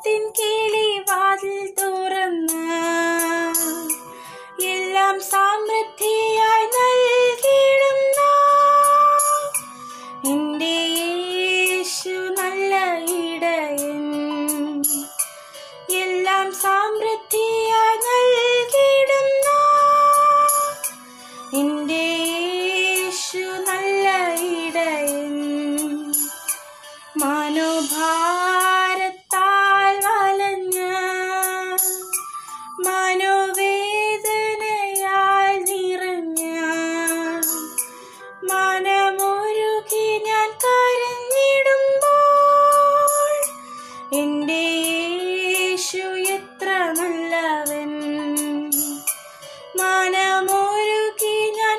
സ്വർഗത്തിൻ കിളി വാതിൽ തുറന്ന് എല്ലാം സമൃദ്ധിയായി നൽകിയിടുന്ന എൻ്റെ യേശു നല്ല ഇടയൻ എല്ലാം സമൃദ്ധിയായി നൽകിയിടുന്ന എൻ്റെ യേശു നല്ല ഇടയൻ മനോഭാരത്താൽ വലഞ്ഞ മനോവേദനയാൽ നിറഞ്ഞ മനമൊരുകി ഞാൻ കരഞ്ഞിടുമ്പോൾ എൻ്റെ യേശു എത്ര നല്ലവൻ മനമൊരുകി ഞാൻ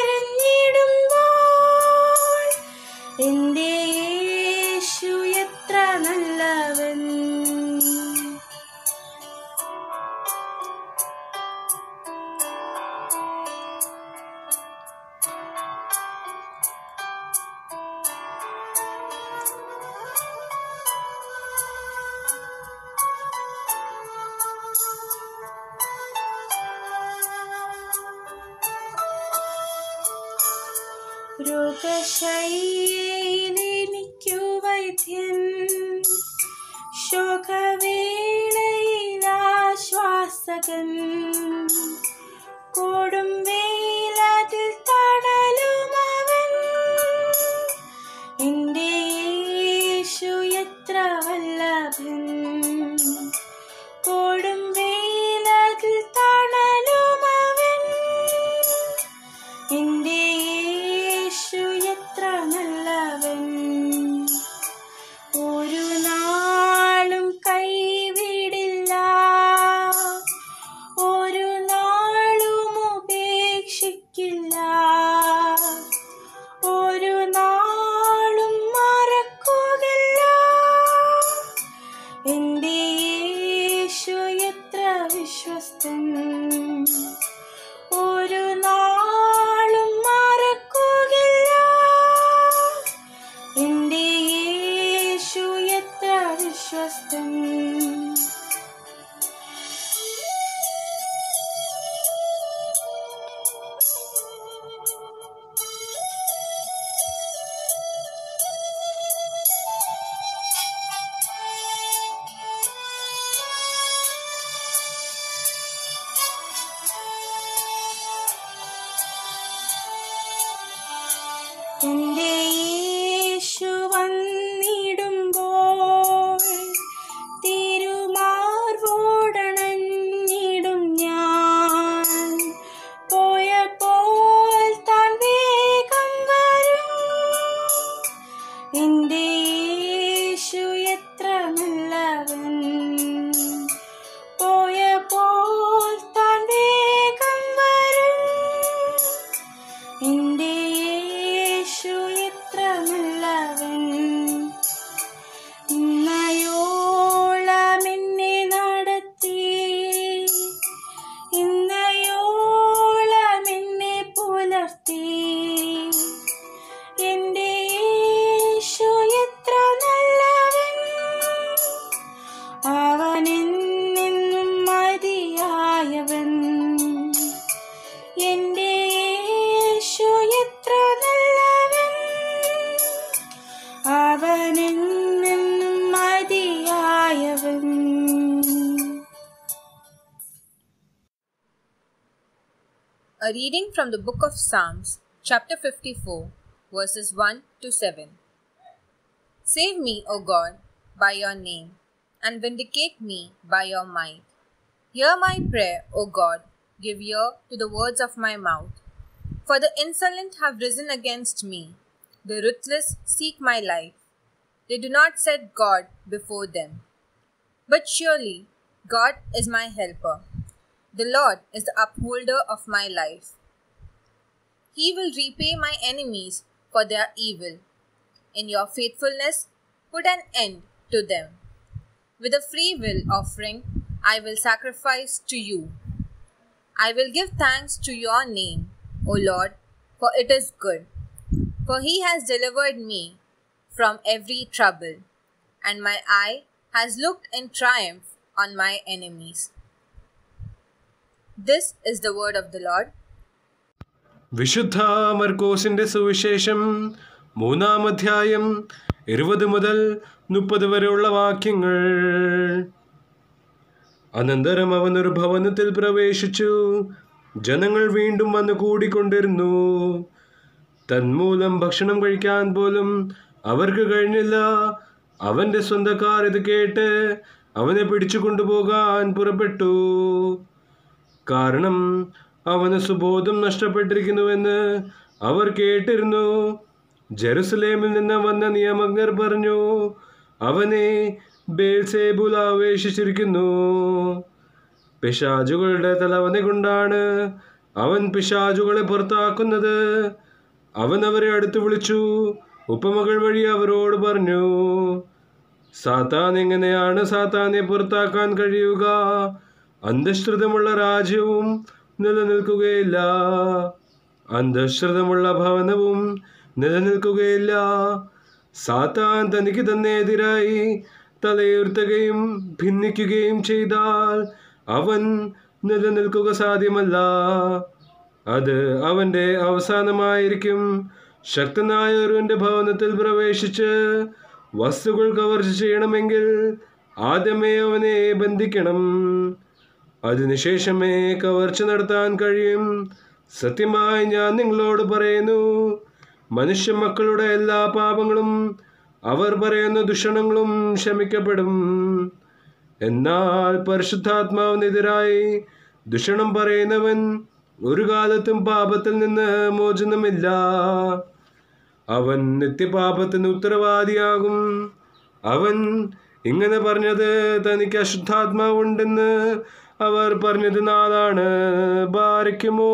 കരഞ്ഞിടുമ്പോൾ എൻ്റെ യേശു എത്ര നല്ലവൻ രോഗശൈലിനിക്കു വൈദ്യൻ ശോകവേളയിലാശ്വാസകൻ കൊടും വെയിലതിൽ തണലുമവൻ എൻ്റെ യേശു എത്ര വല്ലഭൻ കൊടും വെയിലതിൽ തണലുമവൻ എൻ്റെ യേശു എത്ര നല്ലവൻ ഒരു നാളും കൈവിടില്ല ഒരു നാളും ഉപേക്ഷിക്കില്ല ഒരു നാളും മറക്കുകയില്ല എൻ്റെ യേശു എത്ര വിശ്വസ്തൻ ഒരു നാളും മറക്കുകയില്ല എൻ്റെ യേശു എത്ര വിശ്വസ്തൻ എൻ്റെ യേശു വന്നിടുമ്പോൾ തിരുമാർവോടണഞ്ഞിടും ഞാൻ പോയപ്പോൾ താൻ വേഗം വരും എൻ്റെ യേശു എത്ര നല്ലവൻ പോയപ്പോൾ താൻ വേഗം വരും എൻ്റെ യേശു എത്ര നല്ലവൻ ഇന്നയോളം എന്നെ നടത്തി ഇന്നയോളം എന്നെ പുലർത്തി എൻ്റെ യേശു എത്ര നല്ലവൻ അവൻ എന്നെന്നും മതിയായവൻ എൻ്റെ യേശു എത്ര നല്ലവൻ അവൻ എന്നെന്നും മതിയായവൻ A reading from the book of Psalms, chapter 54, verses 1 to 7. Save me, O God, by your name, and vindicate me by your might. Hear my prayer, O God, give ear to the words of my mouth. For the insolent have risen against me, the ruthless seek my life. They do not set God before them. But surely God is my helper. The Lord is the upholder of my life. He will repay my enemies for their evil. In your faithfulness, put an end to them. With a free will offering, I will sacrifice to you. I will give thanks to your name, O Lord, for it is good. For he has delivered me from every trouble, and my eye has looked in triumph on my enemies. This is the word of the Lord. വിശുദ്ധ മർക്കോസിന്റെ സുവിശേഷം മൂന്നാം അധ്യായം ഇരുപത് മുതൽ മുപ്പത് വരെയുള്ള വാക്യങ്ങൾ അനന്തരം അവൻ ഒരു ഭവനത്തിൽ പ്രവേശിച്ചു ജനങ്ങൾ വീണ്ടും വന്നു കൂടിക്കൊണ്ടിരുന്നു തന്മൂലം ഭക്ഷണം കഴിക്കാൻ പോലും അവർക്ക് കഴിഞ്ഞില്ല അവന്റെ സ്വന്തക്കാർ ഇത് കേട്ട് അവനെ പിടിച്ചു കൊണ്ടുപോകാൻ പുറപ്പെട്ടു കാരണം അവന് സുബോധം നഷ്ടപ്പെട്ടിരിക്കുന്നുവെന്ന് അവർ കേട്ടിരുന്നു ജെറുസലേമിൽ നിന്ന് വന്ന നിയമജ്ഞർ പറഞ്ഞു അവനെ ബേൽസേബുൽ ആവേശിച്ചിരിക്കുന്നു പിശാചുകളുടെ തലവനെ കൊണ്ടാണ് അവൻ പിശാചുകളെ പുറത്താക്കുന്നത് അവൻ അവരെ അടുത്ത് വിളിച്ചു ഉപമകൾ വഴി അവരോട് പറഞ്ഞു സാത്താൻ എങ്ങനെയാണ് സാത്താനെ പുറത്താക്കാൻ കഴിയുക അന്ധശ്രുതമുള്ള രാജ്യവും നിലനിൽക്കുകയില്ല അന്ധശ്രുതമുള്ള ഭവനവും നിലനിൽക്കുകയില്ല സാത്താൻ തനിക്ക് തന്നെ എതിരായി തലയുയർത്തുകയും ഭിന്നിക്കുകയും ചെയ്താൽ അവൻ നിലനിൽക്കുക സാധ്യമല്ല അത് അവന്റെ അവസാനമായിരിക്കും ശക്തനായ ഒരുവന്റെ ഭവനത്തിൽ പ്രവേശിച്ച് വസ്തുക്കൾ കവർച്ച ചെയ്യണമെങ്കിൽ ആദ്യമേ അവനെ ബന്ധിക്കണം അതിനുശേഷമേ കവർച്ച നടത്താൻ കഴിയും സത്യമായി ഞാൻ നിങ്ങളോട് പറയുന്നു മനുഷ്യ മക്കളുടെ എല്ലാ പാപങ്ങളും അവർ പറയുന്ന ദുഷണങ്ങളും ക്ഷമിക്കപ്പെടും എന്നാൽ പരിശുദ്ധാത്മാവിനെതിരായി ദുഷണം പറയുന്നവൻ ഒരു കാലത്തും പാപത്തിൽ നിന്ന് മോചനമില്ല അവൻ നിത്യപാപത്തിന് ഉത്തരവാദിയാകും അവൻ ഇങ്ങനെ പറഞ്ഞത് തനിക്ക് അശുദ്ധാത്മാവുണ്ടെന്ന് അവർ പറഞ്ഞതിനാലാണ് ബാരിക്കുമോ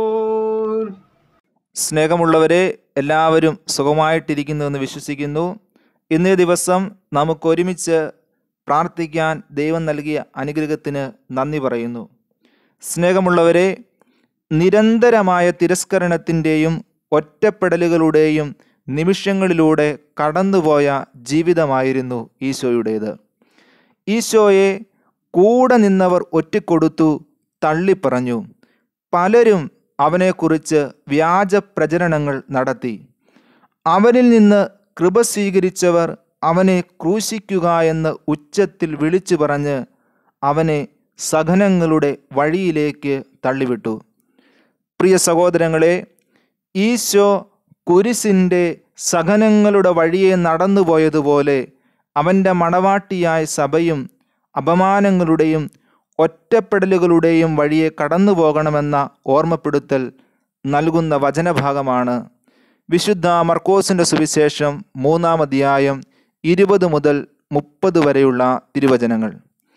സ്നേഹമുള്ളവരെ എല്ലാവരും സുഖമായിട്ടിരിക്കുന്നുവെന്ന് വിശ്വസിക്കുന്നു ഇന്നേ ദിവസം നമുക്കൊരുമിച്ച് പ്രാർത്ഥിക്കാൻ ദൈവം നൽകിയ അനുഗ്രഹത്തിന് നന്ദി പറയുന്നു സ്നേഹമുള്ളവരെ നിരന്തരമായ തിരസ്കരണത്തിൻ്റെയും ഒറ്റപ്പെടലുകളുടെയും നിമിഷങ്ങളിലൂടെ കടന്നുപോയ ജീവിതമായിരുന്നു ഈശോയുടേത് ഈശോയെ കൂടെ നിന്നവർ ഒറ്റിക്കൊടുത്തു തള്ളിപ്പറഞ്ഞു പലരും അവനെക്കുറിച്ച് വ്യാജ പ്രചരണങ്ങൾ നടത്തി അവനിൽ നിന്ന് കൃപ സ്വീകരിച്ചവർ അവനെ ക്രൂശിക്കുക എന്ന് ഉച്ചത്തിൽ വിളിച്ചു പറഞ്ഞ് അവനെ സഹനങ്ങളുടെ വഴിയിലേക്ക് തള്ളിവിട്ടു പ്രിയ സഹോദരങ്ങളെ ഈശോ കുരിശിൻ്റെ സഹനങ്ങളുടെ വഴിയെ നടന്നുപോയതുപോലെ അവൻ്റെ മണവാട്ടിയായ സഭയും അപമാനങ്ങളുടെയും ഒറ്റപ്പെടലുകളുടെയും വഴിയെ കടന്നു പോകണമെന്ന ഓർമ്മപ്പെടുത്തൽ നൽകുന്ന വചനഭാഗമാണ് വിശുദ്ധ മർക്കോസിൻ്റെ സുവിശേഷം മൂന്നാം അധ്യായം ഇരുപത് മുതൽ മുപ്പത് വരെയുള്ള തിരുവചനങ്ങൾ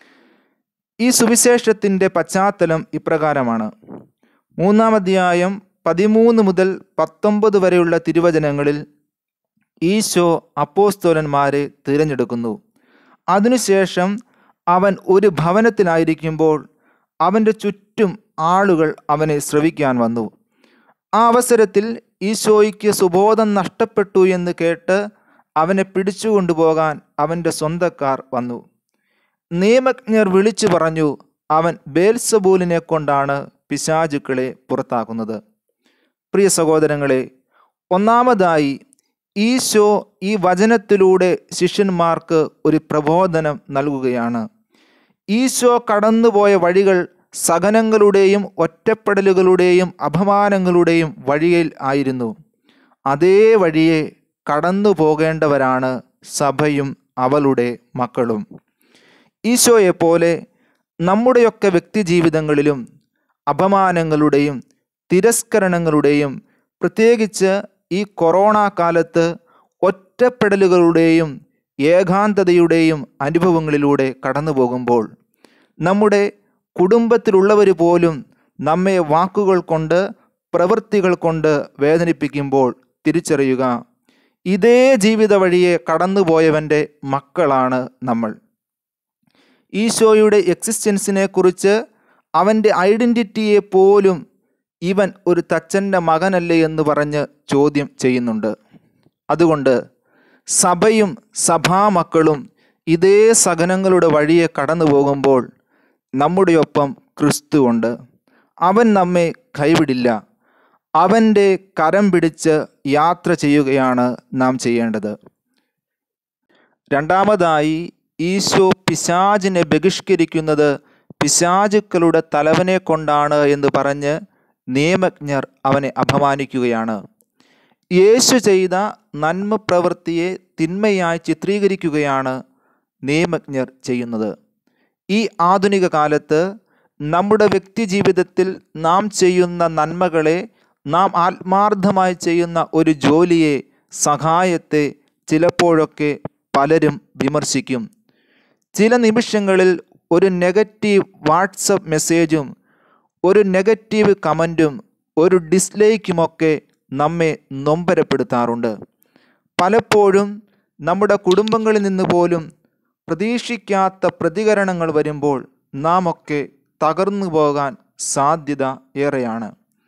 ഈ സുവിശേഷത്തിൻ്റെ പശ്ചാത്തലം ഇപ്രകാരമാണ് മൂന്നാം അധ്യായം പതിമൂന്ന് മുതൽ പത്തൊമ്പത് വരെയുള്ള തിരുവചനങ്ങളിൽ ഈശോ അപ്പോസ്തോലന്മാരെ തിരഞ്ഞെടുക്കുന്നു അതിനുശേഷം അവൻ ഒരു ഭവനത്തിലായിരിക്കുമ്പോൾ അവൻ്റെ ചുറ്റും ആളുകൾ അവനെ ശ്രവിക്കാൻ വന്നു ആ അവസരത്തിൽ ഈശോയ്ക്ക് സുബോധം നഷ്ടപ്പെട്ടു എന്ന് കേട്ട് അവനെ പിടിച്ചുകൊണ്ടുപോകാൻ അവൻ്റെ സ്വന്തക്കാർ വന്നു നിയമജ്ഞർ വിളിച്ചു പറഞ്ഞു അവൻ ബേൽസബൂലിനെ കൊണ്ടാണ് പിശാചുക്കളെ പുറത്താക്കുന്നത് പ്രിയ സഹോദരങ്ങളെ ഒന്നാമതായി ഈശോ ഈ വചനത്തിലൂടെ ശിഷ്യന്മാർക്ക് ഒരു പ്രബോധനം നൽകുകയാണ് ഈശോ കടന്നുപോയ വഴികൾ സഹനങ്ങളുടെയും ഒറ്റപ്പെടലുകളുടെയും അപമാനങ്ങളുടെയും വഴിയിൽ ആയിരുന്നു അതേ വഴിയെ കടന്നു പോകേണ്ടവരാണ് സഭയും അവളുടെ മക്കളും ഈശോയെപ്പോലെ നമ്മുടെയൊക്കെ വ്യക്തിജീവിതങ്ങളിലും അപമാനങ്ങളുടെയും തിരസ്കരണങ്ങളുടെയും പ്രത്യേകിച്ച് ഈ കൊറോണ കാലത്ത് ഒറ്റപ്പെടലുകളുടെയും ഏകാന്തതയുടെയും അനുഭവങ്ങളിലൂടെ കടന്നു പോകുമ്പോൾ നമ്മുടെ കുടുംബത്തിലുള്ളവർ പോലും നമ്മെ വാക്കുകൾ കൊണ്ട് പ്രവൃത്തികൾ കൊണ്ട് വേദനിപ്പിക്കുമ്പോൾ തിരിച്ചറിയുക ഇതേ ജീവിത വഴിയെ കടന്നുപോയവൻ്റെ മക്കളാണ് നമ്മൾ ഈശോയുടെ എക്സിസ്റ്റൻസിനെ കുറിച്ച് അവൻ്റെ ഐഡൻറ്റിറ്റിയെ പോലും ഇവൻ ഒരു തച്ചൻ്റെ മകനല്ലേ എന്ന് പറഞ്ഞ് ചോദ്യം ചെയ്യുന്നുണ്ട് അതുകൊണ്ട് സഭയും സഭാമക്കളും ഇതേ സഹനങ്ങളുടെ വഴിയെ കടന്നു പോകുമ്പോൾ നമ്മുടെ ഒപ്പം ക്രിസ്തുവുണ്ട് അവൻ നമ്മെ കൈവിടില്ല അവൻ്റെ കരം പിടിച്ച് യാത്ര ചെയ്യുകയാണ് നാം ചെയ്യേണ്ടത് രണ്ടാമതായി ഈശോ പിശാചിനെ ബഹിഷ്കരിക്കുന്നത് പിശാചുക്കളുടെ തലവനെ കൊണ്ടാണ് എന്ന് പറഞ്ഞ് നിയമജ്ഞർ അവനെ അപമാനിക്കുകയാണ് യേശു ചെയ്ത നന്മ പ്രവൃത്തിയെ തിന്മയായി ചിത്രീകരിക്കുകയാണ് നിയമജ്ഞർ ചെയ്യുന്നത് ഈ ആധുനിക കാലത്ത് നമ്മുടെ വ്യക്തിജീവിതത്തിൽ നാം ചെയ്യുന്ന നന്മകളെ നാം ആത്മാർത്ഥമായി ചെയ്യുന്ന ഒരു ജോലിയെ സഹായത്തെ ചിലപ്പോഴൊക്കെ പലരും വിമർശിക്കും ചില നിമിഷങ്ങളിൽ ഒരു നെഗറ്റീവ് വാട്സപ്പ് മെസ്സേജും ഒരു നെഗറ്റീവ് കമൻറ്റും ഒരു ഡിസ്ലൈക്കുമൊക്കെ നമ്മെ നൊമ്പരപ്പെടുത്താറുണ്ട് പലപ്പോഴും നമ്മുടെ കുടുംബങ്ങളിൽ നിന്ന് പോലും പ്രതീക്ഷിക്കാത്ത പ്രതികരണങ്ങൾ വരുമ്പോൾ നാം ഒക്കെ തകർന്നു പോകാൻ സാധ്യത ഏറെയാണ്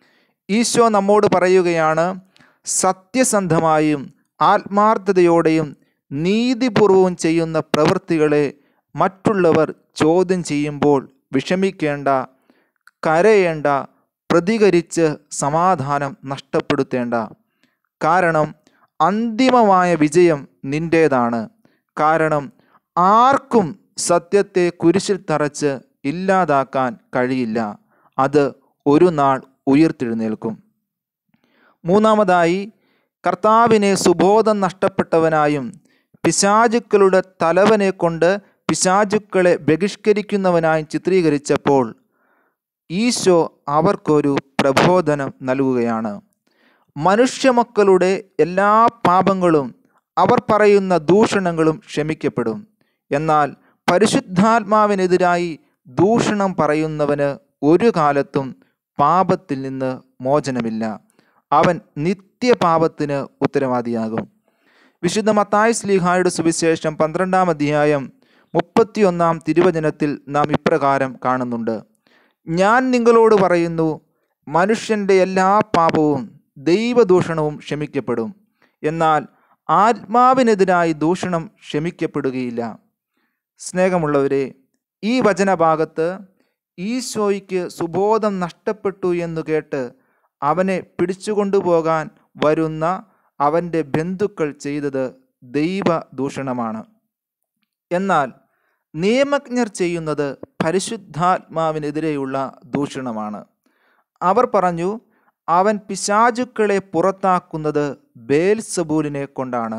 ഈശോ നമ്മോട് പറയുകയാണ് സത്യസന്ധമായും ആത്മാർത്ഥതയോടെയും നീതിപൂർവവും ചെയ്യുന്ന പ്രവൃത്തികളെ മറ്റുള്ളവർ ചോദ്യം ചെയ്യുമ്പോൾ വിഷമിക്കേണ്ട കരയേണ്ട പ്രതികരിച്ച് സമാധാനം നഷ്ടപ്പെടുത്തേണ്ട കാരണം അന്തിമമായ വിജയം നിൻ്റേതാണ് കാരണം ആർക്കും സത്യത്തെ കുരിശിൽ തറച്ച് ഇല്ലാതാക്കാൻ കഴിയില്ല അത് ഒരു നാൾ ഉയർത്തെഴുന്നേൽക്കും മൂന്നാമതായി കർത്താവിനെ സുബോധം നഷ്ടപ്പെട്ടവനായും പിശാചുക്കളുടെ തലവനെ കൊണ്ട് പിശാചുക്കളെ ബഹിഷ്കരിക്കുന്നവനായും ചിത്രീകരിച്ചപ്പോൾ ഈശോ അവർക്കൊരു പ്രബോധനം നൽകുകയാണ് മനുഷ്യമക്കളുടെ എല്ലാ പാപങ്ങളും അവർ പറയുന്ന ദൂഷണങ്ങളും ക്ഷമിക്കപ്പെടും എന്നാൽ പരിശുദ്ധാത്മാവിനെതിരായി ദൂഷണം പറയുന്നവന് ഒരു കാലത്തും പാപത്തിൽ നിന്ന് മോചനമില്ല അവൻ നിത്യപാപത്തിന് ഉത്തരവാദിയാകും വിശുദ്ധ മത്തായി സ്ലീഹായുടെ സുവിശേഷം പന്ത്രണ്ടാം അധ്യായം മുപ്പത്തിയൊന്നാം തിരുവചനത്തിൽ നാം ഇപ്രകാരം കാണുന്നുണ്ട് ഞാൻ നിങ്ങളോട് പറയുന്നു മനുഷ്യൻ്റെ എല്ലാ പാപവും ദൈവദൂഷണവും ക്ഷമിക്കപ്പെടും എന്നാൽ ആത്മാവിനെതിരായി ദൂഷണം ക്ഷമിക്കപ്പെടുകയില്ല സ്നേഹമുള്ളവരെ ഈ വചനഭാഗത്ത് ഈശോയ്ക്ക് സുബോധം നഷ്ടപ്പെട്ടു എന്ന് കേട്ട് അവനെ പിടിച്ചുകൊണ്ടുപോകാൻ വരുന്ന അവൻ്റെ ബന്ധുക്കൾ ചെയ്തത് ദൈവ ദൂഷണമാണ് എന്നാൽ നിയമജ്ഞർ ചെയ്യുന്നത് പരിശുദ്ധാത്മാവിനെതിരെയുള്ള ദൂഷണമാണ് അവർ പറഞ്ഞു അവൻ പിശാചുക്കളെ പുറത്താക്കുന്നത് ബേൽസബൂലിനെ കൊണ്ടാണ്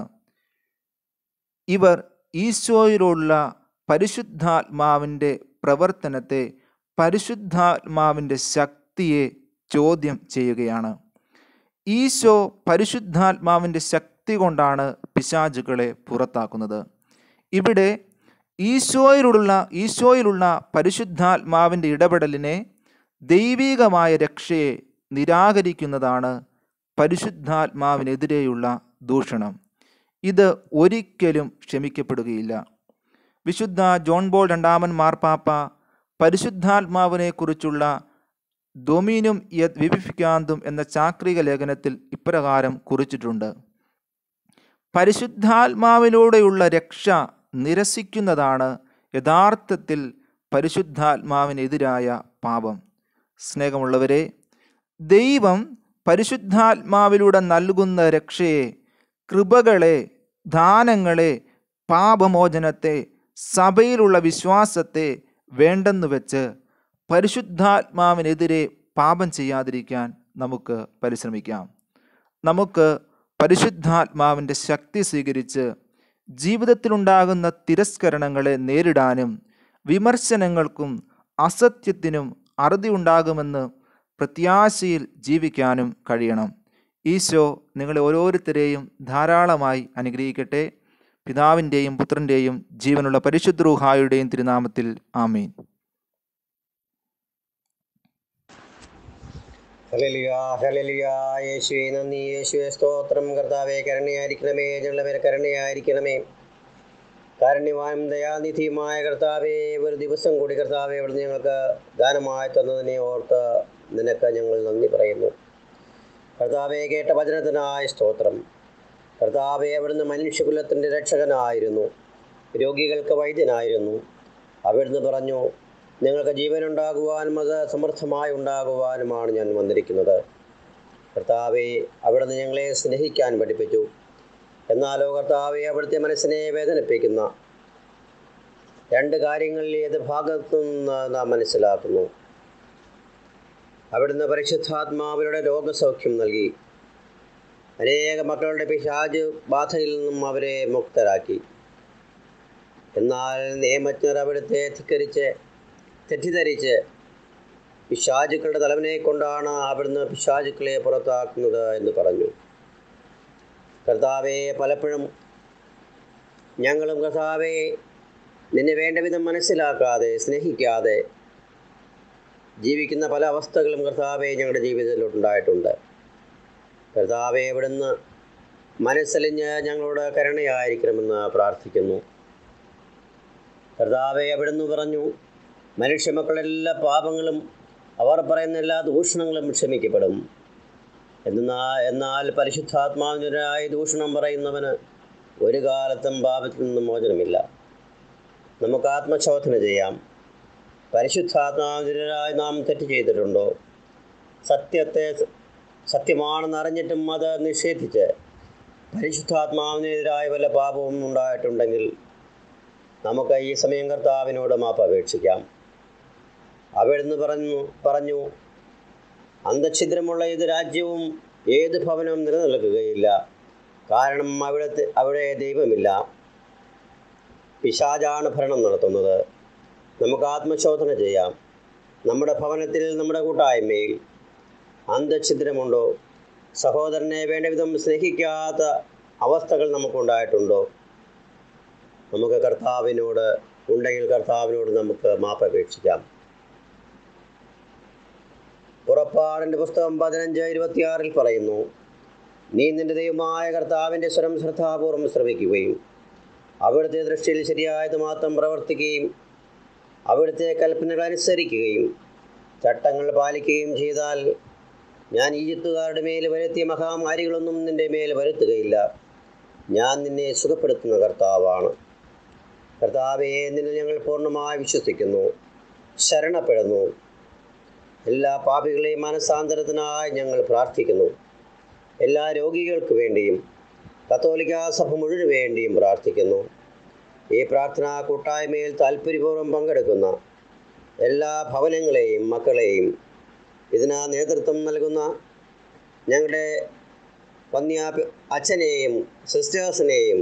ഇവർ ഈശോയിലുള്ള പരിശുദ്ധാത്മാവിൻ്റെ പ്രവർത്തനത്തെ പരിശുദ്ധാത്മാവിൻ്റെ ശക്തിയെ ചോദ്യം ചെയ്യുകയാണ് ഈശോ പരിശുദ്ധാത്മാവിൻ്റെ ശക്തി കൊണ്ടാണ് പിശാചുകളെ പുറത്താക്കുന്നത് ഇവിടെ ഈശോയിലുള്ള ഈശോയിലുള്ള പരിശുദ്ധാത്മാവിൻ്റെ ഇടപെടലിനെ ദൈവികമായ രക്ഷയെ നിരാകരിക്കുന്നതാണ് പരിശുദ്ധാത്മാവിനെതിരെയുള്ള ദൂഷണം ഇത് ഒരിക്കലും ക്ഷമിക്കപ്പെടുകയില്ല വിശുദ്ധ ജോൺ ബോൾ രണ്ടാമൻ മാർപ്പാപ്പ പരിശുദ്ധാത്മാവിനെക്കുറിച്ചുള്ള ഡൊമീനും യത് വിവിഫിക്കാന്തും എന്ന ചാക്രിക ലേഖനത്തിൽ ഇപ്രകാരം കുറിച്ചിട്ടുണ്ട് പരിശുദ്ധാത്മാവിലൂടെയുള്ള രക്ഷ നിരസിക്കുന്നതാണ് യഥാർത്ഥത്തിൽ പരിശുദ്ധാത്മാവിനെതിരായ പാപം സ്നേഹമുള്ളവരെ ദൈവം പരിശുദ്ധാത്മാവിലൂടെ നൽകുന്ന രക്ഷയെ കൃപകളെ ദാനങ്ങളെ പാപമോചനത്തെ സഭയിലുള്ള വിശ്വാസത്തെ വേണ്ടെന്ന് വെച്ച് പരിശുദ്ധാത്മാവിനെതിരെ പാപം ചെയ്യാതിരിക്കാൻ നമുക്ക് പരിശ്രമിക്കാം നമുക്ക് പരിശുദ്ധാത്മാവിൻ്റെ ശക്തി സ്വീകരിച്ച് ജീവിതത്തിലുണ്ടാകുന്ന തിരസ്കരണങ്ങളെ നേരിടാനും വിമർശനങ്ങൾക്കും അസത്യത്തിനും അറുതി ഉണ്ടാകുമെന്ന് പ്രത്യാശയിൽ ജീവിക്കാനും കഴിയണം ഈശോ നിങ്ങളെ ഓരോരുത്തരെയും ധാരാളമായി അനുഗ്രഹിക്കട്ടെ പിതാവിൻ്റെയും പുത്രൻ്റെയും ജീവനുള്ള പരിശുദ്ധ റൂഹായുടെയും തിരുനാമത്തിൽ ആമീൻ ഹല്ലേലൂയ ഹല്ലേലൂയ യേശുവേ നന്ദി യേശുവേ സ്തോത്രം കർത്താവേ കരുണയായിരിക്കണമേ ഞങ്ങളുടെ പേര് കരുണയായിരിക്കണമേ കാരുണ്യവാനും ദയാനിധിയുമായ കർത്താവേ ഒരു ദിവസം കൂടി കർത്താവേ ഇവിടെ ഞങ്ങൾക്ക് ദാനമായി തന്നതിനെ ഓർത്ത് നിനക്ക് ഞങ്ങൾ നന്ദി പറയുന്നു കർത്താവെ കേട്ട വചനത്തിനായ സ്തോത്രം കർത്താവെ അവിടുന്ന് മനുഷ്യകുലത്തിൻ്റെ രക്ഷകനായിരുന്നു രോഗികൾക്ക് വൈദ്യനായിരുന്നു അവിടുന്ന് പറഞ്ഞു നിങ്ങൾക്ക് ജീവനുണ്ടാകുവാനും അത് സമൃദ്ധമായി ഉണ്ടാകുവാനുമാണ് ഞാൻ വന്നിരിക്കുന്നത് കർത്താവെ അവിടുന്ന് ഞങ്ങളെ സ്നേഹിക്കാൻ പഠിപ്പിച്ചു എന്നാലോ കർത്താവെ അവിടുത്തെ മനസ്സിനെ വേദനിപ്പിക്കുന്ന രണ്ട് കാര്യങ്ങളിൽ ഏത് ഭാഗത്തു നിന്ന് നാം മനസ്സിലാക്കുന്നു അവിടുന്ന് പരിശുദ്ധാത്മാവിലൂടെ രോഗസൗഖ്യം നൽകി അനേക മക്കളുടെ പിശാജ് ബാധയിൽ നിന്നും അവരെ മുക്തരാക്കി എന്നാൽ നിയമജ്ഞർ അവിടുത്തെ ധിക്കരിച്ച് തെറ്റിദ്ധരിച്ച് പിശാചുക്കളുടെ തലവനെ കൊണ്ടാണ് അവിടുന്ന് പിശാചുക്കളെ പുറത്താക്കുന്നത് എന്ന് പറഞ്ഞു കർത്താവെ പലപ്പോഴും ഞങ്ങളും കർത്താവെ നിന്നെ വേണ്ട വിധം മനസ്സിലാക്കാതെ സ്നേഹിക്കാതെ ജീവിക്കുന്ന പല അവസ്ഥകളും കർത്താവെ ഞങ്ങളുടെ ജീവിതത്തിൽ ഉണ്ടായിട്ടുണ്ട് കർത്താവെ ഇവിടുന്ന് മനസ്സലിഞ്ഞ് ഞങ്ങളോട് കരുണയായിരിക്കണമെന്ന് പ്രാർത്ഥിക്കുന്നു കർത്താവെ അവിടുന്ന് പറഞ്ഞു മനുഷ്യമക്കളുടെ പാപങ്ങളും അവർ പറയുന്ന എല്ലാ ദൂഷണങ്ങളും ക്ഷമിക്കപ്പെടും എന്നാൽ എന്നാൽ പരിശുദ്ധാത്മാവിനെതിരായി ദൂഷണം പറയുന്നവന് ഒരു കാലത്തും പാപത്തിൽ നിന്നും മോചനമില്ല നമുക്ക് ആത്മശോധന ചെയ്യാം പരിശുദ്ധാത്മാവിനെതിരായി നാം തെറ്റ് ചെയ്തിട്ടുണ്ടോ സത്യത്തെ സത്യമാണെന്ന് അറിഞ്ഞിട്ടും അത് നിഷേധിച്ച് പരിശുദ്ധാത്മാവിനെതിരായ വല്ല പാപവും ഉണ്ടായിട്ടുണ്ടെങ്കിൽ നമുക്ക് ഈ സമയം കർത്താവിനോട് മാപ്പ് അപേക്ഷിക്കാം അവിടുന്ന് പറഞ്ഞു പറഞ്ഞു അന്തഛിദ്രമുള്ള ഏത് രാജ്യവും ഏത് ഭവനവും നിലനിൽക്കുകയില്ല കാരണം അവിടുത്തെ അവിടെ ദൈവമില്ല പിശാചാണ് ഭരണം നടത്തുന്നത് നമുക്ക് ആത്മശോധന ചെയ്യാം നമ്മുടെ ഭവനത്തിൽ നമ്മുടെ കൂട്ടായ്മയിൽ അന്തഛിദ്രമുണ്ടോ സഹോദരനെ വേണ്ട വിധം സ്നേഹിക്കാത്ത അവസ്ഥകൾ നമുക്കുണ്ടായിട്ടുണ്ടോ നമുക്ക് കർത്താവിനോട് ഉണ്ടെങ്കിൽ കർത്താവിനോട് നമുക്ക് മാപ്പ് അപേക്ഷിക്കാം പുറപ്പാടിൻ്റെ പുസ്തകം പതിനഞ്ച് ഇരുപത്തിയാറിൽ പറയുന്നു നീ നിന്റെ ദൈവമായ കർത്താവിൻ്റെ സ്വരം ശ്രദ്ധാപൂർവം ശ്രമിക്കുകയും അവിടുത്തെ ദൃഷ്ടിയിൽ ശരിയായത് മാത്രം പ്രവർത്തിക്കുകയും അവിടുത്തെ കൽപ്പനകൾ അനുസരിക്കുകയും ചട്ടങ്ങൾ പാലിക്കുകയും ചെയ്താൽ ഞാൻ ഈജിപ്തുകാരുടെ മേൽ വരുത്തിയ മഹാമാരികളൊന്നും നിന്റെ മേൽ വരുത്തുകയില്ല ഞാൻ നിന്നെ സുഖപ്പെടുത്തുന്ന കർത്താവാണ് കർത്താവെ നിന്നിൽ ഞങ്ങൾ പൂർണ്ണമായി വിശ്വസിക്കുന്നു ശരണപ്പെടുന്നു എല്ലാ പാപികളെയും മനസാന്തരത്തിനായി ഞങ്ങൾ പ്രാർത്ഥിക്കുന്നു എല്ലാ രോഗികൾക്ക് വേണ്ടിയും കത്തോലിക്ക സഭ മുഴുവൻ വേണ്ടിയും പ്രാർത്ഥിക്കുന്നു ഈ പ്രാർത്ഥനാ കൂട്ടായ്മയിൽ താല്പര്യപൂർവ്വം പങ്കെടുക്കുന്ന എല്ലാ ഭവനങ്ങളെയും മക്കളെയും ഇതിന് നേതൃത്വം നൽകുന്ന ഞങ്ങളുടെ വന്യ അച്ഛനെയും സിസ്റ്റേഴ്സിനെയും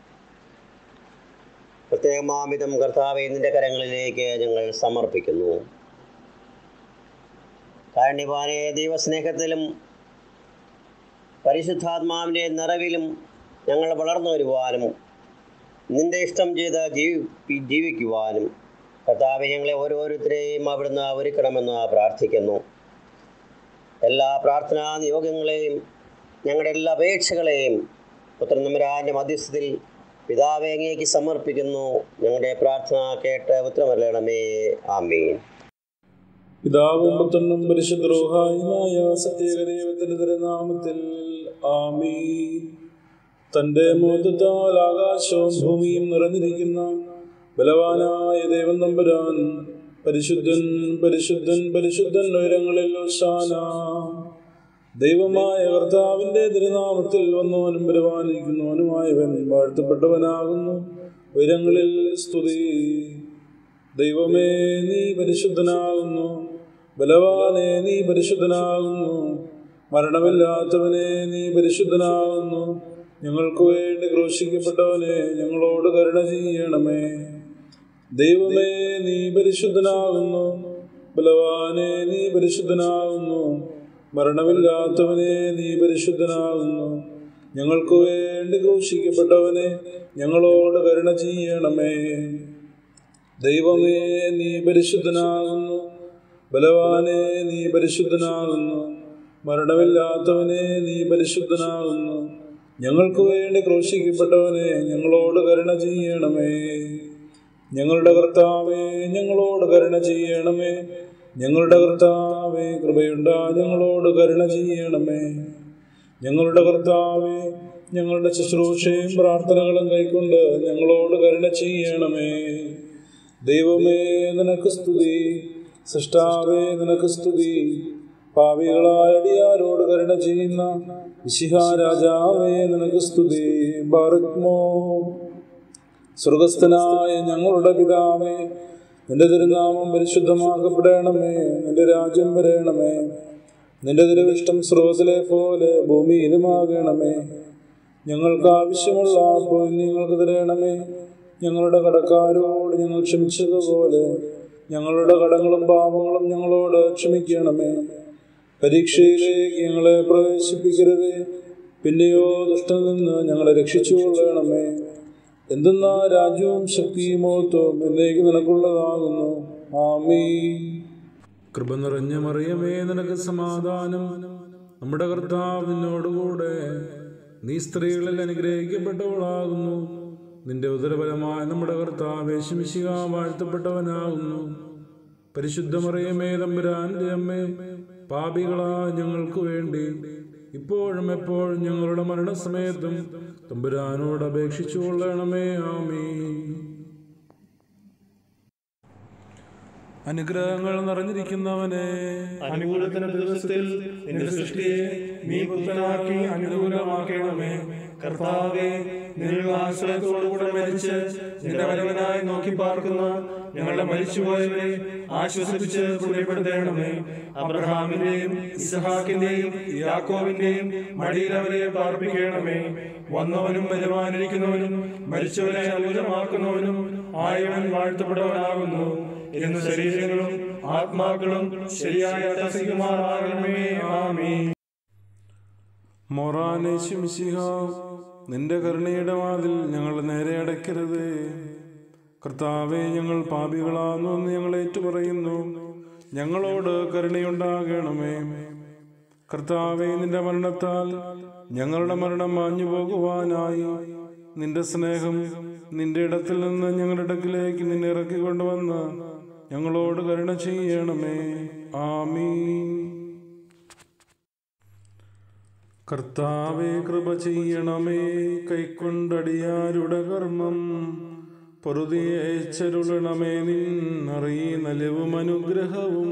പ്രത്യേകമാമിതം കർത്താവെ നിന്റെ കരങ്ങളിലേക്ക് ഞങ്ങൾ സമർപ്പിക്കുന്നു കാരണ്യവാനെ ദൈവസ്നേഹത്തിലും പരിശുദ്ധാത്മാവിൻ്റെ നിറവിലും ഞങ്ങൾ വളർന്നു വരുവാനും നിന്റെ ഇഷ്ടം ചെയ്ത് ജീവി ജീവിക്കുവാനും കർത്താവ് ഞങ്ങളെ ഓരോരുത്തരെയും അവിടുന്ന് ഒരുക്കണമെന്ന് പ്രാർത്ഥിക്കുന്നു എല്ലാ പ്രാർത്ഥനാ നിയോഗങ്ങളെയും ഞങ്ങളുടെ എല്ലാ അപേക്ഷകളെയും പുത്രനമ്പരാൻ്റെ മധ്യസ്ഥത്തിൽ പിതാവെ അങ്ങേക്ക് സമർപ്പിക്കുന്നു ഞങ്ങളുടെ പ്രാർത്ഥന കേട്ട് ഉത്തരമല്ലണമേ ആമീൻ പിതാവും പുത്രനും പരിശുദ്രോഹായുമായ സത്യേകദൈവത്തിന്റെ തിരുനാമത്തിൽ ആമീ തന്റെ മോദത്താൽ ആകാശവും ഭൂമിയും നിറഞ്ഞിരിക്കുന്ന ബലവാനായ ദൈവം തമ്പുരാൻ പരിശുദ്ധൻ പരിശുദ്ധൻ പരിശുദ്ധൻ ഉയരങ്ങളിൽ ഓശാന ദൈവമായ കർത്താവിന്റെ തിരുനാമത്തിൽ വന്നവനും പരിപാലിക്കുന്നവനുമായവൻ വാഴ്ത്തപ്പെട്ടവനാകുന്നു ഉയരങ്ങളിൽ സ്തുതി ദൈവമേ നീ പരിശുദ്ധനാകുന്നു ബലവാനെ നീ പരിശുദ്ധനാകുന്നു മരണമില്ലാത്തവനെ നീ പരിശുദ്ധനാകുന്നു ഞങ്ങൾക്ക് വേണ്ടി ക്രൂശിക്കപ്പെട്ടവനെ ഞങ്ങളോട് കരുണ ചെയ്യണമേ ദൈവമേ നീ പരിശുദ്ധനാകുന്നു ബലവാനെ നീ പരിശുദ്ധനാകുന്നു മരണമില്ലാത്തവനെ നീ പരിശുദ്ധനാകുന്നു ഞങ്ങൾക്ക് വേണ്ടി ക്രൂശിക്കപ്പെട്ടവനെ ഞങ്ങളോട് കരുണ ചെയ്യണമേ ദൈവമേ നീ പരിശുദ്ധനാകുന്നു ബലവാനെ നീ പരിശുദ്ധനാകുന്നു മരണമില്ലാത്തവനെ നീ പരിശുദ്ധനാകുന്നു ഞങ്ങൾക്ക് വേണ്ടി ക്രൂശിക്കപ്പെട്ടവനെ ഞങ്ങളോട് കരുണ ചെയ്യണമേ ഞങ്ങളുടെ കർത്താവേ ഞങ്ങളോട് കരുണ ചെയ്യണമേ ഞങ്ങളുടെ കർത്താവേ കൃപയുണ്ടാ ഞങ്ങളോട് കരുണ ചെയ്യണമേ ഞങ്ങളുടെ കർത്താവേ ഞങ്ങളുടെ ശുശ്രൂഷയും പ്രാർത്ഥനകളും കൈക്കൊണ്ട് ഞങ്ങളോട് കരുണ ചെയ്യണമേ ദൈവമേ നിനക്ക് സ്തുതി സൃഷ്ടാവേ നിനക്ക് സ്തുതി പാവികളായ അടിയാരോട് കരുണ ചെയ്യുന്ന വിശിഹ രാജാവേ നിനക്ക് സ്തുതി ബാറക്മോ സ്വർഗസ്ഥനായ ഞങ്ങളുടെ പിതാവേ നിന്റെ തിരുനാമം പരിശുദ്ധമാക്കപ്പെടണമേ നിന്റെ രാജ്യം വരയണമേ നിന്റെ തിരുവിഷ്ടം സ്രോതലെ പോലെ ഭൂമിയിലുമാകണമേ ഞങ്ങൾക്ക് ആവശ്യമുള്ള അപ്പോൾ ഞങ്ങൾക്ക് തരണമേ ഞങ്ങളുടെ കടക്കാരോട് ഞങ്ങൾ ക്ഷമിച്ചതുപോലെ ഞങ്ങളുടെ കടങ്ങളും പാപങ്ങളും ഞങ്ങളോട് ക്ഷമിക്കണമേ പരീക്ഷയിലേക്ക് ഞങ്ങളെ പ്രവേശിപ്പിക്കരുതേ പിന്നെയോ ദുഷ്ടനിൽ നിന്ന് ഞങ്ങളെ രക്ഷിച്ചുകൊള്ളണമേ എന്തെന്നാ രാജ്യവും ശക്തിയും മഹത്വവും എന്നേക്ക് നിനക്കുള്ളതാകുന്നു ആമീ കൃപ നിറഞ്ഞ മറിയമേ നിനക്ക് സമാധാനം നമ്മുടെ കർത്താവ് നിന്നോടുകൂടെ നീ സ്ത്രീകളിൽ അനുഗ്രഹിക്കപ്പെട്ടവളാകുന്നു നിന്റെ ഉദരഫലമായ നമ്മുടെ കർത്താവ് യേശുമിശിക വാഴ്ത്തപ്പെട്ടവനാകുന്നു പരിശുദ്ധ മറിയമേ തമ്പുരാന്റെ അമ്മേ പാപികളാ ഞങ്ങൾക്ക് വേണ്ടി ഇപ്പോഴും എപ്പോഴും ഞങ്ങളുടെ മരണസമയത്തും തമ്പുരാനോട് അപേക്ഷിച്ചു കൊള്ളണമേ ആമീ അനുഗ്രഹങ്ങൾ നിറഞ്ഞിരിക്കുന്നവനെ അനുകൂലത്തിന്റെ ദിവസത്തിൽ നിന്റെ സൃഷ്ടിയെ നീ പുത്രനാക്കി അനുകൂലമാക്കണമേ കർത്താവെ നിന്നിൽ ആശ്രയത്തോടുകൂടെ മരിച്ച് നിന്റെ വരവനായി നോക്കി പാർക്കുന്ന ഞങ്ങളുടെ മരിച്ചുപോയവരെ ആശ്വസിപ്പിച്ച് പുണ്യപ്പെടുത്തേണമേ അബ്രഹാമിന്റെയും ഇസഹാക്കിന്റെയും യാക്കോവിന്റെയും മടിയിൽ അവരെ പാർപ്പിക്കണമേ വന്നവനും വരുവാനിരിക്കുന്നവനും മരിച്ചവരെ അനുകൂലമാക്കുന്നവനും ആയവൻ വാഴ്ത്തപ്പെട്ടവനാകുന്നു എന്ന് ശരീരങ്ങളും ആത്മാക്കളും ശരിയായ അടസിക്കുമാറാകണമേ ആമീ മൊറാനേശുമിശിഹ നിന്റെ കരുണയുടെ വാതിൽ ഞങ്ങൾ നേരെ അടയ്ക്കരുത് കർത്താവെ ഞങ്ങൾ പാപികളാകുന്നു എന്ന് ഞങ്ങൾ ഏറ്റുപറയുന്നു ഞങ്ങളോട് കരുണയുണ്ടാകണമേ കർത്താവെ നിന്റെ മരണത്താൽ ഞങ്ങളുടെ മരണം മാഞ്ഞു പോകുവാനായി നിന്റെ സ്നേഹം നിന്റെ ഇടത്തിൽ നിന്ന് ഞങ്ങളുടെ ഇടക്കിലേക്ക് നിന്നെ ഇറക്കിക്കൊണ്ടുവന്ന് ഞങ്ങളോട് കരുണ ചെയ്യണമേ ആമീൻ കർത്താവെ കൃപ ചെയ്യണമേ കൈക്കൊണ്ടടിയാരുടെ കർമ്മം പൊറുതിയേച്ചരുളണമേ നിന്നറിയ നലവും അനുഗ്രഹവും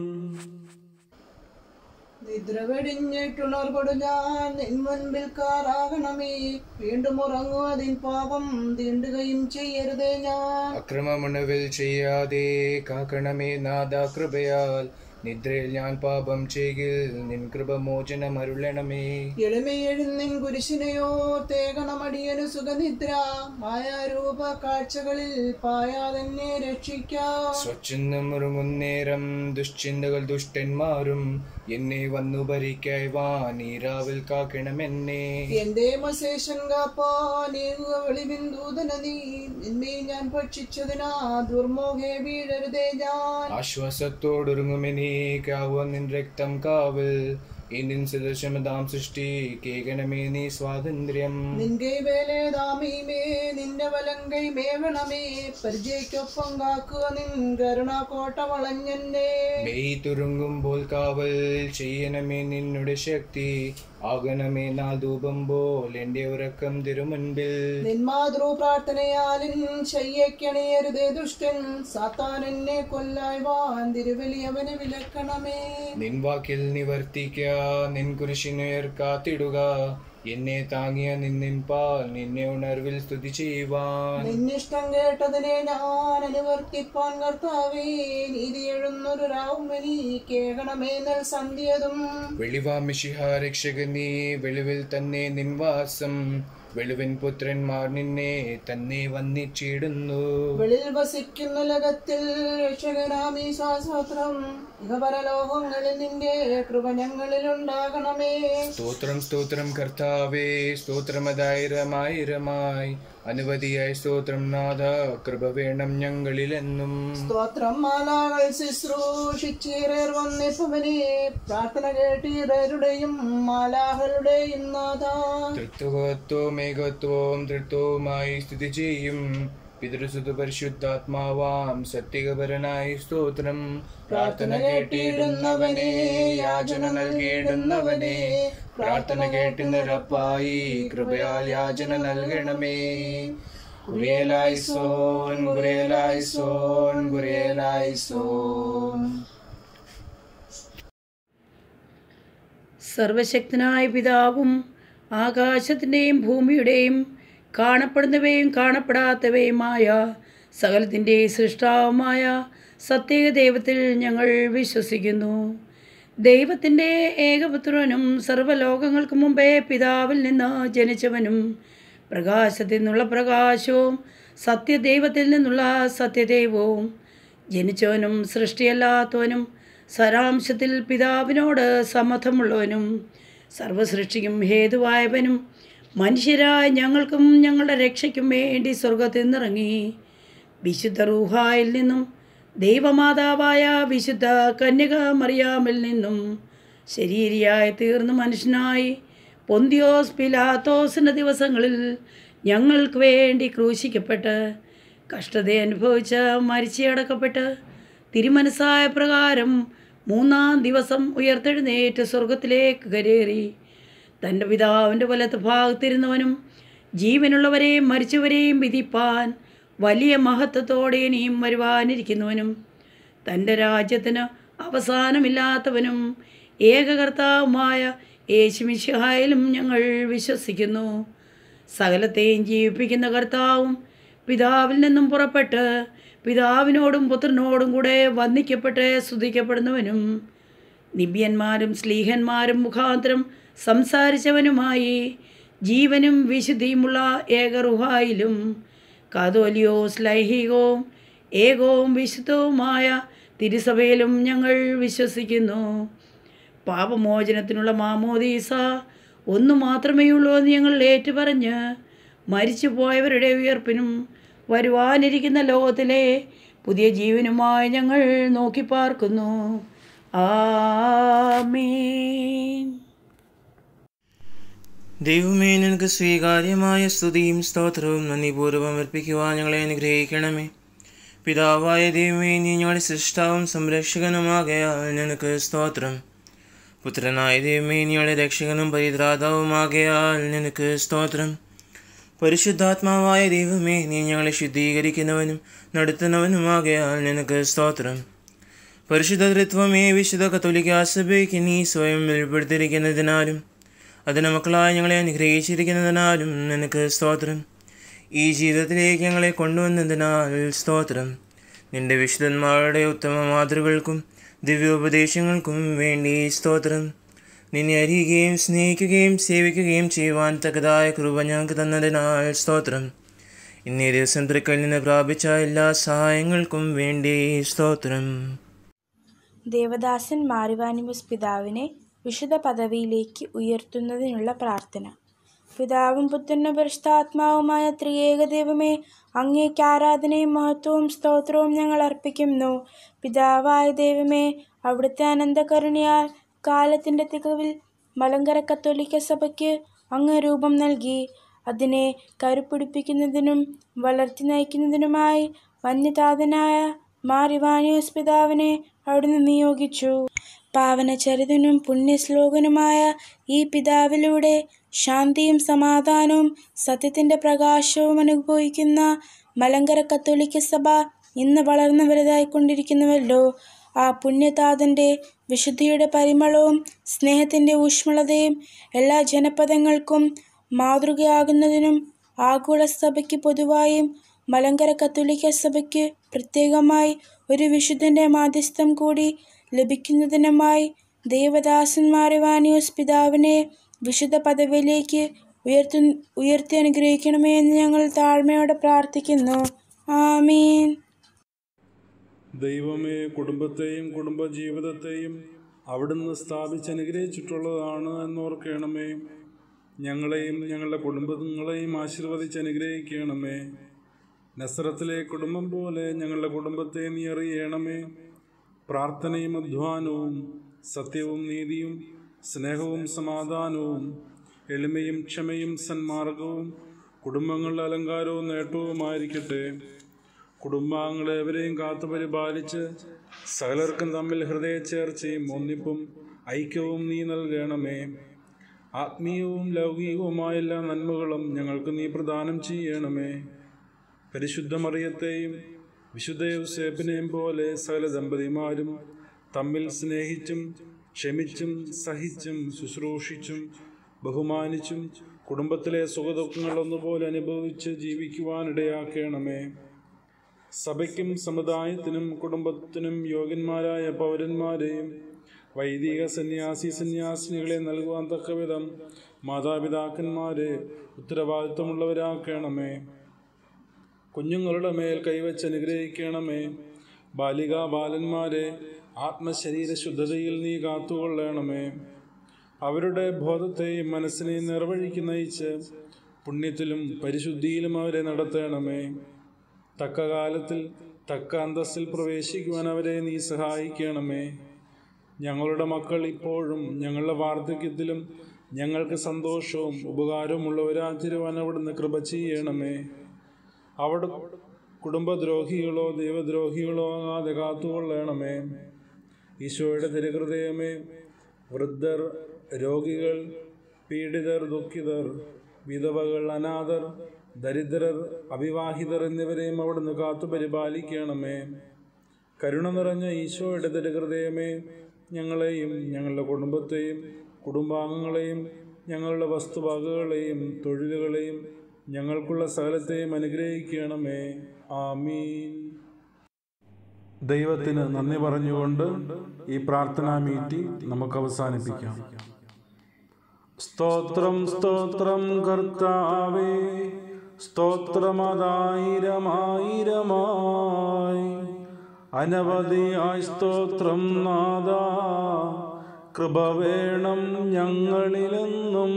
നിദ്ര വെടിഞ്ഞിട്ടുണർകൊടു ഞാൻ നിൻ മുൻപിൽ കാറാകണമേ വീണ്ടും ഉറങ്ങുവതിൻ പാപം തീണ്ടുകയും ചെയ്യരുതേ ഞാൻ അക്രമമുണവിൽ ചെയ്യാതെ കാക്കണമേ നാദ കൃപയാൽ നിദ്രയിൽ ഞാൻ പാപം ചെയ്യിൽ നിൻ കൃപ മോചനം അരുളണമേ എളിമയെഴുന്നിൻ കുരിശിനെയോ തേകണമടിയനു സുഖനിദ്ര മായാരൂപ കാഴ്ചകളിൽ പായാതെന്നെ രക്ഷിക്കാം സ്വച്ഛന്നും ഉറങ്ങുന്നേരം ദുശ്ചിന്തകൾ ദുഷ്ടന്മാരും എന്നെ വന്നു ഭരിക്കായി വാ നീരാവിൽ കാക്കണമെന്നെ എന്റെ മശേഷൻ കാപ്പാ നീങ്ങുക വെളിബിന്ദൂതന നീ നിന്നെ ഞാൻ ഭക്ഷിച്ചതിനാ ദുർമോഹേ വീഴരുതേ ഞാൻ ആശ്വാസത്തോടൊരുങ്ങുമെനീക്കാവോ നിൻ രക്തം കാവൽ എന്നിൻ സദൃശമതാം സൃഷ്ടി കേകണമേ നീ സ്വാതന്ത്ര്യം നിന്റെ വേലേതാമീമേ നിന്റെ വലങ്കൈ മേവണമേ പരിചയക്കൊപ്പം കാക്കുക നിൻ കരുണാക്കോട്ട വളഞ്ഞെന്നെ മെയ് തുരുങ്ങുമ്പോൾ കാവൽ ചെയ്യണമേ നിന്നുടെ ശക്തി ആകണമേ നാൾ ധൂപം പോൽ എന്റെ ഉറക്കം തിരുമുൻപിൽ നിൻ മാതൃ പ്രാർത്ഥനയാലിൻ ശയ്യക്കണിയരുതേ ദുഷ്ടൻ സാത്താൻ എന്നെ കൊല്ലായി വാൻ തിരുവലി അവനെ വിലക്കണമേ നിൻ വാക്കിൽ നിവർത്തിക്ക നിൻ കുരിശിനുയർ കാത്തിടുക എന്നെ താങ്ങിയ നിന്നിൻ പാൽ നിന്നെ ഉണർവിൽ സ്തുതി ചെയ്യുവാൻ നിന്നിഷ്ടം കേട്ടതിനെ ഞാൻ അനുവർത്തിപ്പാൻ കർത്താവേ നീതി എഴുന്നൊരു രാവുമനി കേകണമേ നൽ സന്ധ്യതും വെളിവാമിഷിഹ രക്ഷക നീ വെളിവിൽ തന്നെ നിൻ വാസം വെളിവൻ പുത്രന്മാർ നിന്നെ തന്നെ വന്നിച്ചിടുന്നു വെളിൽ വസിക്കുന്ന ലകത്തിൽ രക്ഷകനാമീ ശ്വാസോത്രം ഇഹപരലോകങ്ങളിൽ നിന്റെ കൃപ ഞങ്ങളിൽ ഉണ്ടാകണമേ സ്തോത്രം സ്തോത്രം കർത്താവേ സ്തോത്രമതായിരമായിരമായി അനുവധിയായ സ്തോത്രം നാഥ കൃപ വേണം ഞങ്ങളിലെന്നും സ്തോത്രം മാലാകൾ ശുശ്രൂഷിച്ചീറേർ വന്നിപ്പവനെ പ്രാർത്ഥന കേട്ടീറരുടെയും മാലാകളുടെയും നാഥ തൃത്വത്വവും ഏകത്വവും തൃത്വവുമായി സ്ഥിതി ചെയ്യും പിതൃസുത പരിശുദ്ധാത്മാവാം സത്യകപരനായി സ്തോത്രം പ്രാർത്ഥന കേട്ടിടുന്നവനെ യാചന നൽകിയിടുന്നവനെ പ്രാർത്ഥന കേട്ടുന്നരപ്പായി കൃപയാൽ യാചന നൽകണമേ ഗുരേലായി സോൻ ഗുരേലായി സോൻ ഗുരേലായി സോൻ സർവശക്തനായ പിതാവും ആകാശത്തിൻ്റെയും ഭൂമിയുടെയും കാണപ്പെടുന്നവയും കാണപ്പെടാത്തവയുമായ സകലത്തിൻ്റെ സൃഷ്ടാവുമായ സത്യേക ദൈവത്തിൽ ഞങ്ങൾ വിശ്വസിക്കുന്നു ദൈവത്തിൻ്റെ ഏകപുത്രനും സർവ്വലോകങ്ങൾക്ക് മുമ്പേ പിതാവിൽ നിന്ന് ജനിച്ചവനും പ്രകാശത്തിൽ നിന്നുള്ള പ്രകാശവും സത്യദൈവത്തിൽ നിന്നുള്ള സത്യദൈവവും ജനിച്ചവനും സൃഷ്ടിയല്ലാത്തവനും സാരാംശത്തിൽ പിതാവിനോട് സമത്വമുള്ളവനും സർവസൃഷ്ടിക്കും ഹേതുവായവനും മനുഷ്യരായ ഞങ്ങൾക്കും ഞങ്ങളുടെ രക്ഷയ്ക്കും വേണ്ടി സ്വർഗത്തിൽ നിന്നിറങ്ങി വിശുദ്ധ റൂഹായിൽ നിന്നും ദൈവമാതാവായ വിശുദ്ധ കന്യക മറിയാമിൽ നിന്നും ശരീരിയായി തീർന്ന മനുഷ്യനായി പൊന്തിയോസ് പിലാത്തോസിൻ്റെ ദിവസങ്ങളിൽ ഞങ്ങൾക്ക് വേണ്ടി ക്രൂശിക്കപ്പെട്ട് കഷ്ടത അനുഭവിച്ച് മരിച്ചടക്കപ്പെട്ട് തിരുമനസ്സായ പ്രകാരം മൂന്നാം ദിവസം ഉയർത്തെഴുന്നേറ്റ് സ്വർഗത്തിലേക്ക് കരേറി തൻ്റെ പിതാവിൻ്റെ വലത്ത് ഭാഗത്തിരുന്നവനും ജീവനുള്ളവരെയും മരിച്ചവരെയും വിധിപ്പാൻ വലിയ മഹത്വത്തോടെ ഇനിയും വരുവാനിരിക്കുന്നവനും തൻ്റെ രാജ്യത്തിന് അവസാനമില്ലാത്തവനും ഏകകർത്താവുമായ യേശുമിശിഹായിലും ഞങ്ങൾ വിശ്വസിക്കുന്നു സകലത്തെയും ജീവിപ്പിക്കുന്ന കർത്താവും പിതാവിൽ നിന്നും പുറപ്പെട്ട് പിതാവിനോടും പുത്രനോടും കൂടെ വന്ദിക്കപ്പെട്ട് സ്തുതിക്കപ്പെടുന്നവനും നിബ്യന്മാരും സ്ലീഹന്മാരും മുഖാന്തരം സംസാരിച്ചവനുമായി ജീവനും വിശുദ്ധിയുമുള്ള ഏകറുഹായിലും കാതോലിയോ സ്ലൈഹികവും ഏകവും വിശുദ്ധവുമായ തിരുസഭയിലും ഞങ്ങൾ വിശ്വസിക്കുന്നു പാപമോചനത്തിനുള്ള മാമോദീസ ഒന്നു മാത്രമേ ഉള്ളൂ എന്ന് ഞങ്ങൾ ഏറ്റുപറഞ്ഞ് മരിച്ചു പോയവരുടെ ഉയർപ്പിനും വരുവാനിരിക്കുന്ന ലോകത്തിലെ പുതിയ ജീവനുമായി ഞങ്ങൾ നോക്കി പാർക്കുന്നു ആമീൻ ദൈവമേ നിനക്ക് സ്വീകാര്യമായ സ്തുതിയും സ്തോത്രവും നന്ദിപൂർവ്വം അർപ്പിക്കുവാൻ ഞങ്ങളെ അനുഗ്രഹിക്കണമേ പിതാവായ ദൈവമേ നീ ഞങ്ങളുടെ സൃഷ്ടാവും സംരക്ഷകനുമാകയാൽ നിനക്ക് സ്തോത്രം പുത്രനായ ദൈവമേ നീ ഞങ്ങളുടെ രക്ഷകനും പരിത്രാതാവുമാകയാൽ നിനക്ക് സ്തോത്രം പരിശുദ്ധാത്മാവായ ദൈവമേ നീ ഞങ്ങളെ ശുദ്ധീകരിക്കുന്നവനും നടത്തുന്നവനുമാകയാൽ നിനക്ക് സ്തോത്രം പരിശുദ്ധ തൃത്വമേ വിശുദ്ധ കത്തോലിക്ക സഭയ്ക്ക് നീ സ്വയം വെളിപ്പെടുത്തിയിരിക്കുന്നതിനാലും അതിന് മക്കളായ ഞങ്ങളെ അനുഗ്രഹിച്ചിരിക്കുന്നതിനാലും നിനക്ക് സ്തോത്രം ഈ ജീവിതത്തിലേക്ക് ഞങ്ങളെ കൊണ്ടുവന്നതിനാൽ സ്തോത്രം നിന്റെ വിശുദ്ധന്മാരുടെ ഉത്തമ മാതൃകൾക്കും ദിവ്യോപദേശങ്ങൾക്കും വേണ്ടി സ്തോത്രം നിന്നെ അറിയുകയും സ്നേഹിക്കുകയും സേവിക്കുകയും ചെയ്യുവാൻ തക്കതായ കൃപ ഞങ്ങൾക്ക് തന്നതിനാൽ സ്തോത്രം ഇന്നേ ദിവസം തൃക്കൽ നിന്ന് പ്രാപിച്ച എല്ലാ സഹായങ്ങൾക്കും വേണ്ടി സ്തോത്രം ദേവദാസൻ മാറിവാനിമസ് പിതാവിനെ വിശുദ്ധ പദവിയിലേക്ക് ഉയർത്തുന്നതിനുള്ള പ്രാർത്ഥന പിതാവും പുത്രനും പരിശുദ്ധാത്മാവുമായ ത്രിയേക ദൈവമേ അങ്ങേക്ക് ആരാധനയും മഹത്വവും സ്തോത്രവും ഞങ്ങൾ അർപ്പിക്കുന്നു പിതാവായ ദൈവമേ അവിടുത്തെ അനന്തകരുണയാൽ കാലത്തിൻ്റെ തികവിൽ മലങ്കര കത്തോലിക്ക സഭയ്ക്ക് അങ്ങ് രൂപം നൽകി അതിനെ കരുപ്പിടിപ്പിക്കുന്നതിനും വളർത്തി നയിക്കുന്നതിനുമായി വന്യതാതനായ മാറിവാനിയോസ് പിതാവിനെ അവിടുന്ന് നിയോഗിച്ചു പാവനചരിതനും പുണ്യശ്ലോകനുമായ ഈ പിതാവിലൂടെ ശാന്തിയും സമാധാനവും സത്യത്തിൻ്റെ പ്രകാശവും അനുഭവിക്കുന്ന മലങ്കര കത്തോലിക്ക സഭ ഇന്ന് വളർന്നു വലുതായിക്കൊണ്ടിരിക്കുന്നുവല്ലോ ആ പുണ്യതാതൻ്റെ വിശുദ്ധിയുടെ പരിമളവും സ്നേഹത്തിൻ്റെ ഊഷ്മളതയും എല്ലാ ജനപദങ്ങൾക്കും മാതൃകയാകുന്നതിനും ആഗോള സഭയ്ക്ക് പൊതുവായും മലങ്കര കത്തോലിക്ക സഭയ്ക്ക് പ്രത്യേകമായി ഒരു വിശുദ്ധൻ്റെ മാധ്യസ്ഥം കൂടി ലഭിക്കുന്നതിനുമായി ദേവദാസന്മാരെ വാനിയോസ് പിതാവിനെ വിശുദ്ധ പദവിയിലേക്ക് ഉയർത്തു ഉയർത്തി അനുഗ്രഹിക്കണമേ എന്ന് ഞങ്ങൾ താഴ്മയോടെ പ്രാർത്ഥിക്കുന്നു ആമീൻ ദൈവമേ കുടുംബത്തെയും കുടുംബജീവിതത്തെയും അവിടുന്ന് സ്ഥാപിച്ച് അനുഗ്രഹിച്ചിട്ടുള്ളതാണ് എന്നോർക്കണമേ ഞങ്ങളെയും ഞങ്ങളുടെ കുടുംബങ്ങളെയും ആശീർവദിച്ച് അനുഗ്രഹിക്കണമേ നസ്രത്തിലെ കുടുംബം പോലെ ഞങ്ങളുടെ കുടുംബത്തെ നീ അറിയണമേ പ്രാർത്ഥനയും അധ്വാനവും സത്യവും നീതിയും സ്നേഹവും സമാധാനവും എളിമയും ക്ഷമയും സന്മാർഗവും കുടുംബങ്ങളുടെ അലങ്കാരവും നേട്ടവുമായിരിക്കട്ടെ കുടുംബാംഗങ്ങളെവരെയും കാത്തു പരിപാലിച്ച് സകലർക്കും തമ്മിൽ ഹൃദയ ചേർച്ചയും ഒന്നിപ്പും ഐക്യവും നീ നൽകണമേ ആത്മീയവും ലൗകികവുമായ എല്ലാ നന്മകളും ഞങ്ങൾക്ക് നീ പ്രദാനം ചെയ്യണമേ പരിശുദ്ധ മറിയത്തെയും വിശുദ്ധ യൂസേപ്പിനെയും പോലെ സകല ദമ്പതിമാരും തമ്മിൽ സ്നേഹിച്ചും ക്ഷമിച്ചും സഹിച്ചും ശുശ്രൂഷിച്ചും ബഹുമാനിച്ചും കുടുംബത്തിലെ സുഖദുഃഖങ്ങൾ ഒന്നുപോലെ അനുഭവിച്ച് ജീവിക്കുവാനിടയാക്കണമേ സഭയ്ക്കും സമുദായത്തിനും കുടുംബത്തിനും യോഗ്യന്മാരായ പൗരന്മാരെയും വൈദിക സന്യാസി സന്യാസിനികളെ നൽകുവാൻ തക്കവിധം മാതാപിതാക്കന്മാരെ ഉത്തരവാദിത്വമുള്ളവരാക്കണമേ കുഞ്ഞുങ്ങളുടെ മേൽ കൈവച്ച് അനുഗ്രഹിക്കണമേ ബാലികാ ബാലന്മാരെ ആത്മശരീര ശുദ്ധതയിൽ നീ കാത്തുകൊള്ളണമേ അവരുടെ ബോധത്തെയും മനസ്സിനെയും നിർവഴിക്ക് നയിച്ച് പുണ്യത്തിലും പരിശുദ്ധിയിലും അവരെ നടത്തണമേ തക്ക കാലത്തിൽ തക്ക അന്തസ്സിൽ പ്രവേശിക്കുവാൻ അവരെ നീ സഹായിക്കണമേ ഞങ്ങളുടെ മക്കൾ ഇപ്പോഴും ഞങ്ങളുടെ വാർദ്ധക്യത്തിലും ഞങ്ങൾക്ക് സന്തോഷവും ഉപകാരവുമുള്ളവരാചരുവാൻ അവിടുന്ന് കൃപ ചെയ്യണമേ അവിടെ കുടുംബദ്രോഹികളോ ദൈവദ്രോഹികളോ ആകാതെ കാത്തുകൊള്ളണമേ ഈശോയുടെ തിരുഹൃദയമേ വൃദ്ധർ രോഗികൾ പീഡിതർ ദുഃഖിതർ വിധവകൾ അനാഥർ ദരിദ്രർ അവിവാഹിതർ എന്നിവരെയും അവിടുന്ന് കാത്തു പരിപാലിക്കണമേ കരുണ നിറഞ്ഞ ഈശോയുടെ തിരുഹൃദയമേ ഞങ്ങളെയും ഞങ്ങളുടെ കുടുംബത്തെയും കുടുംബാംഗങ്ങളെയും ഞങ്ങളുടെ വസ്തുവകകളെയും തൊഴിലുകളെയും ഞങ്ങൾക്കുള്ള സകലത്തെയും അനുഗ്രഹിക്കണമേ ആമീൻ ദൈവത്തിന് നന്ദി പറഞ്ഞുകൊണ്ട് ഈ പ്രാർത്ഥനാ മീറ്റിംഗ് നമുക്ക് അവസാനിപ്പിക്കാം സ്തോത്രം സ്തോത്രം കർത്താവേ സ്തോത്രമതായിരമായിരമായി അനവധിയായി സ്തോത്രം നാദ കൃപ വേണം ഞങ്ങളിലെന്നും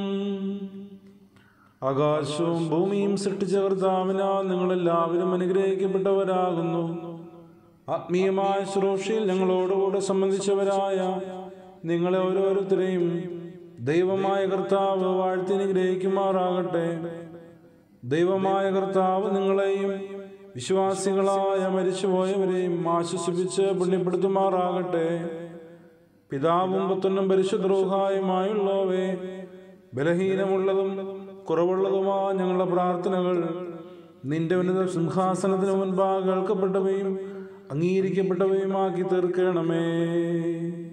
ആകാശവും ഭൂമിയും സൃഷ്ടിച്ച കർത്താവിനാൽ നിങ്ങളെല്ലാവരും അനുഗ്രഹിക്കപ്പെട്ടവരാകുന്നു ആത്മീയമായ ശുശ്രൂഷയിൽ ഞങ്ങളോടുകൂടെ സംബന്ധിച്ചവരായ നിങ്ങളെ ഓരോരുത്തരെയും ദൈവമായ കർത്താവ് വാഴ്ത്തി അനുഗ്രഹിക്കുമാറാകട്ടെ ദൈവമായ കർത്താവ് നിങ്ങളെയും വിശ്വാസികളായ മരിച്ചുപോയവരെയും ആശ്വസിപ്പിച്ച് പുണ്യപ്പെടുത്തുമാറാകട്ടെ പിതാവും പുത്രനും പരിശുദ്രോഹായുമായുള്ളവേ ബലഹീനമുള്ളതും കുറവുള്ളതുമായ ഞങ്ങളുടെ പ്രാർത്ഥനകൾ നിന്റെ ഉന്നത സിംഹാസനത്തിന് മുൻപാകെ കേൾക്കപ്പെട്ടവയും അംഗീകരിക്കപ്പെട്ടവയുമാക്കി തീർക്കണമേ